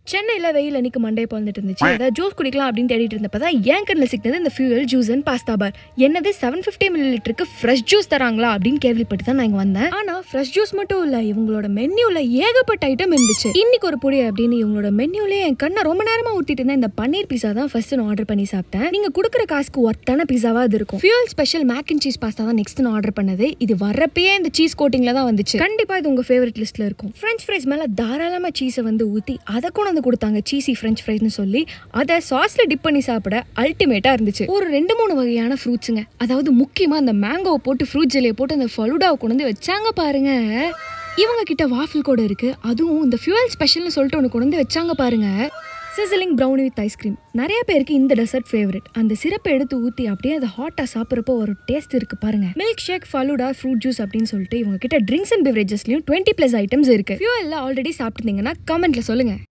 சென்னையில் வெயில் அன்னைக்கு மண்டே பிறந்துட்டு இருந்துச்சு ஏதாவது ஜூஸ் குடிக்கலாம் அப்படின்னு தேடிட்டு இருந்தப்ப தான் என் கண்ணில் சிக்கினது இந்த Fuel juice and pasta bar என்னது செவன் ஃபிஃப்டி மில்லி லிட்டருக்கு ஃப்ரெஷ் ஜூஸ் தராங்களா அப்படின்னு கேள்விப்பட்டு தான் நான் இங்கே வந்தேன் ஆனால் ஃப்ரெஷ் ஜூஸ் மட்டும் இல்லை இவங்களோட மென்யூவில் ஏகப்பட்ட ஐட்டம் இருந்துச்சு இன்னைக்கு ஒரு பொடி அப்படின்னு இவங்களோட மென்யூலே என் கண்ணை ரொம்ப நேரமாக ஊற்றிட்டு இருந்தேன் இந்த பன்னீர் பீஸா தான் ஃபர்ஸ்ட் நான் ஆர்டர் பண்ணி சாப்பிட்டேன் நீங்கள் கொடுக்குற காசுக்கு ஒர்த்தான பீஸாவாக அது இருக்கும் Fuel special mac and cheese pasta தான் நெக்ஸ்ட் நான் ஆர்டர் பண்ணது இது வரப்பயே இந்த சீஸ் கோட்டிங்கில் தான் வந்துச்சு கண்டிப்பாக இது உங்கள் ஃபேவரட் லிஸ்ட்டில் இருக்கும் ஃப்ரெஞ்ச் ஃப்ரைஸ் மேலே தாராளமாக சீஸை வந்து ஊற்றி அதை கொண்டு வந்து கொடுத்தாங்க சீசி ஃப்ரெஞ்ச் ஃப்ரைஸ்னு சொல்லி அதை சாஸில் டிப் பண்ணி சாப்பிட அல்டிமேட்டாக இருந்துச்சு ஒரு ரெண்டு மூணு வகையான ஃப்ரூட்ஸுங்க அதாவது முக்கியமாக அந்த மேங்கோவை போட்டு ஃப்ரூட் ஜெல்லியை போட்டு அந்த ஃபலுடாவை கொண்டு வந்து வச்சாங்க பாருங்க இவங்க கிட்ட வாஃபில் கூட இருக்கு அதுவும் இந்த ஃபியூவல் ஸ்பெஷல்னு சொல்லிட்டு ஒன்று கொண்டு வந்து வச்சாங்க பாருங்க சிசிலிங் ப்ரௌனி வித் ஐஸ்கிரீம் நிறைய பேருக்கு இந்த டெசர்ட் ஃபேவரட் அந்த சிறப்பை எடுத்து ஊற்றி அப்படியே அதை ஹாட்டாக சாப்பிட்றப்போ ஒரு டேஸ்ட் இருக்கு பாருங்க milk shake falooda fruit juice அப்படின்னு சொல்லிட்டு இவங்க கிட்ட ட்ரிங்க்ஸ் அண்ட் பெவரேஜஸ்லையும் டுவெண்ட்டி ப்ளஸ் ஐட்டம்ஸ் இருக்கு ஃபியூவலில் ஆல்ரெடி சாப்பிட்டுருந்தீங்கன்னா கமெண்ட்ல சொல்லுங்க